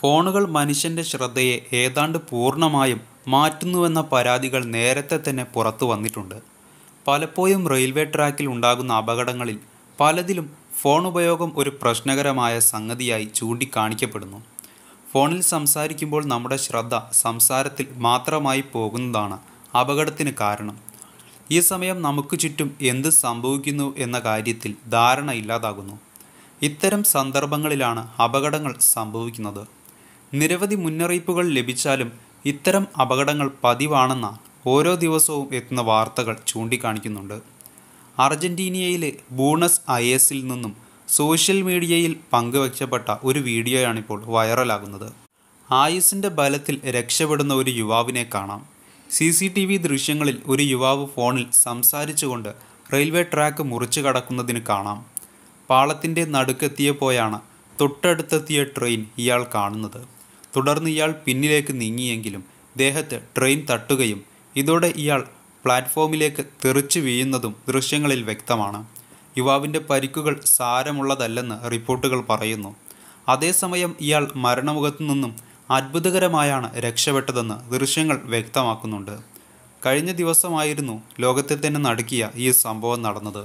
ഫോണുകൾ മനുഷ്യന്റെ ശ്രദ്ധയെ ഏതാണ്ട് പൂർണ്ണമായും മാറ്റുന്നുവെന്ന പരാതികൾ നേരത്തെ തന്നെ പുറത്തു വന്നിട്ടുണ്ട് പലപ്പോഴും റെയിൽവേ ട്രാക്കിൽ ഉണ്ടാകുന്ന അപകടങ്ങളിൽ പലതിലും ഫോൺ ഉപയോഗം ഒരു പ്രശ്നകരമായ സംഗതിയായി ചൂണ്ടിക്കാണിക്കപ്പെടുന്നു ഫോണിൽ സംസാരിക്കുമ്പോൾ നമ്മുടെ ശ്രദ്ധ സംസാരത്തിൽ മാത്രമായി പോകുന്നതാണ് അപകടത്തിന് കാരണം ഈ സമയം നമുക്ക് ചുറ്റും എന്ത് സംഭവിക്കുന്നു എന്ന കാര്യത്തിൽ ധാരണ ഇല്ലാതാകുന്നു ഇത്തരം സന്ദർഭങ്ങളിലാണ് അപകടങ്ങൾ സംഭവിക്കുന്നത് നിരവധി മുന്നറിയിപ്പുകൾ ലഭിച്ചാലും ഇത്തരം അപകടങ്ങൾ പതിവാണെന്ന ഓരോ ദിവസവും എത്തുന്ന വാർത്തകൾ ചൂണ്ടിക്കാണിക്കുന്നുണ്ട് അർജന്റീനയിലെ ബൂണസ് അയേഴ്സിൽ നിന്നും സോഷ്യൽ മീഡിയയിൽ പങ്കുവയ്ക്കപ്പെട്ട ഒരു വീഡിയോയാണിപ്പോൾ വൈറലാകുന്നത് ആയുസിൻ്റെ ബലത്തിൽ രക്ഷപ്പെടുന്ന ഒരു യുവാവിനെ കാണാം സി സി ടി വി ദൃശ്യങ്ങളിൽ ഒരു യുവാവ് ഫോണിൽ സംസാരിച്ചുകൊണ്ട് റെയിൽവേ ട്രാക്ക് മുറിച്ചു കടക്കുന്നതിന് കാണാം പാളത്തിൻ്റെ നടുക്കെത്തിയപ്പോഴാണ് തൊട്ടടുത്തെത്തിയ ട്രെയിൻ ഇയാൾ കാണുന്നത് തുടർന്ന് ഇയാൾ പിന്നിലേക്ക് നീങ്ങിയെങ്കിലും ദേഹത്ത് ട്രെയിൻ തട്ടുകയും ഇതോടെ ഇയാൾ പ്ലാറ്റ്ഫോമിലേക്ക് തെറിച്ചു വീഴുന്നതും ദൃശ്യങ്ങളിൽ വ്യക്തമാണ് യുവാവിൻ്റെ പരിക്കുകൾ സാരമുള്ളതല്ലെന്ന് റിപ്പോർട്ടുകൾ പറയുന്നു അതേസമയം ഇയാൾ മരണമുഖത്തു നിന്നും അത്ഭുതകരമായാണ് രക്ഷപ്പെട്ടതെന്ന് ദൃശ്യങ്ങൾ വ്യക്തമാക്കുന്നുണ്ട് കഴിഞ്ഞ ദിവസമായിരുന്നു ലോകത്തെ തന്നെ നടുക്കിയ ഈ സംഭവം നടന്നത്